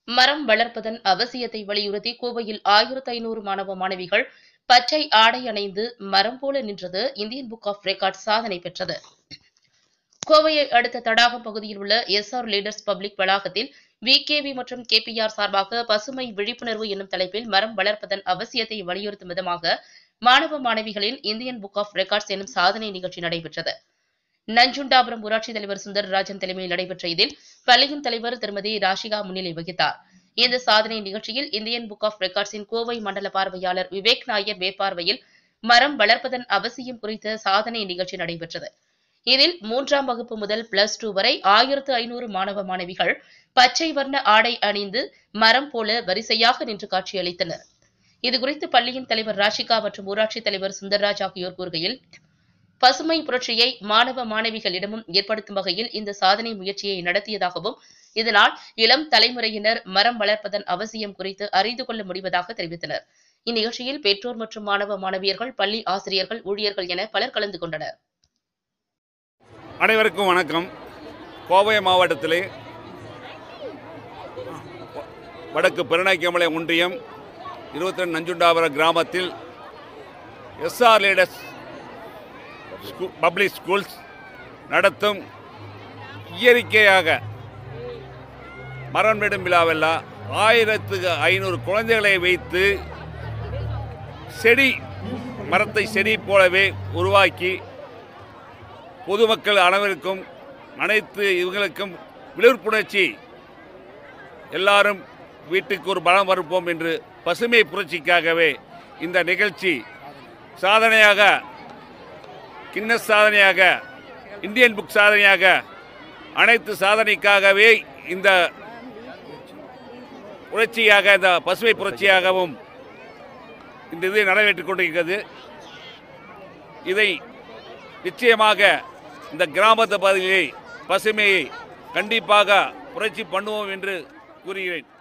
மரம் வளர்ப்பதன் அவசியத்தை வலியுறுத்தி கோவையில் ஆயிரத்து ஐநூறு மாணவ மாணவிகள் பச்சை ஆடை அணிந்து மரம் போல நின்றது இந்தியன் புக் ஆஃப் ரெக்கார்ட் சாதனை பெற்றது கோவையை அடுத்த தடாகம் பகுதியில் உள்ள எஸ்ஆர் லீடர்ஸ் பப்ளிக் வளாகத்தில் விகேவி மற்றும் கேபிஆர் சார்பாக பசுமை விழிப்புணர்வு என்னும் தலைப்பில் மரம் வளர்ப்பதன் அவசியத்தை வலியுறுத்தும் விதமாக மாணவ மாணவிகளின் இந்தியன் புக் ஆஃப் ரெக்கார்ட்ஸ் என்னும் சாதனை நிகழ்ச்சி நடைபெற்றது நஞ்சுண்டாபுரம் ஊராட்சி தலைவர் சுந்தரராஜன் தலைமையில் நடைபெற்ற இதில் பள்ளியின் தலைவர் திருமதி ராஷிகா முன்னிலை வகித்தார் இந்த சாதனை நிகழ்ச்சியில் இந்தியன் புக் ஆஃப் ரெக்கார்ட்ஸின் கோவை மண்டல பார்வையாளர் விவேக் நாயர் மேற்பார்வையில் மரம் வளர்ப்பதன் அவசியம் குறித்த சாதனை நிகழ்ச்சி நடைபெற்றது இதில் மூன்றாம் வகுப்பு முதல் பிளஸ் டூ வரை ஆயிரத்து ஐநூறு மாணவ மாணவிகள் பச்சை வர்ண ஆடை அணிந்து மரம் போல வரிசையாக நின்று காட்சியளித்தனர் இதுகுறித்து பள்ளியின் தலைவர் ராஷிகா மற்றும் ஊராட்சி தலைவர் சுந்தர்ராஜ் ஆகியோர் கூறுகையில் பசுமை புரட்சியை மாணவ மாணவிகளிடமும் ஏற்படுத்தும் வகையில் இந்த சாதனை முயற்சியை நடத்தியதாகவும் இதனால் இளம் தலைமுறையினர் மரம் வளர்ப்பதன் அவசியம் குறித்து அறிந்து கொள்ள முடிவதாக தெரிவித்தனர் இந்நிகழ்ச்சியில் பெற்றோர் மற்றும் மாணவ மாணவியர்கள் பள்ளி ஆசிரியர்கள் ஊழியர்கள் என பலர் கலந்து கொண்டனர் அனைவருக்கும் வணக்கம் கோவை மாவட்டத்திலே வடக்கு பெருநாய்க்கமலை ஒன்றியம் இருபத்தி ரெண்டு நஞ்சுண்டாபுரம் கிராமத்தில் எஸ்ஆர் லீடர்ஸ் ஸ்கூ பப்ளிக் ஸ்கூல்ஸ் நடத்தும் இயற்கையாக மரம் நடும் விழாவெல்லாம் ஆயிரத்துக்கு ஐநூறு குழந்தைகளை வைத்து செடி மரத்தை செடி போலவே உருவாக்கி பொதுமக்கள் அனைவருக்கும் அனைத்து இவங்களுக்கும் விழிப்புணர்ச்சி எல்லாரும் வீட்டுக்கு ஒரு பலம் வருப்போம் என்று பசுமை புரட்சிக்காகவே இந்த நிகழ்ச்சி சாதனையாக கின்னஸ் சாதனையாக இந்தியன் புக் சாதனையாக அனைத்து சாதனைக்காகவே இந்த புரட்சியாக இந்த பசுமை புரட்சியாகவும் இந்த இதை நிறைவேற்றிக் கொண்டிருக்கிறது இதை நிச்சயமாக இந்த கிராமத்து பகுதியை பசுமையை கண்டிப்பாக புரட்சி பண்ணுவோம் என்று கூறுகிறேன்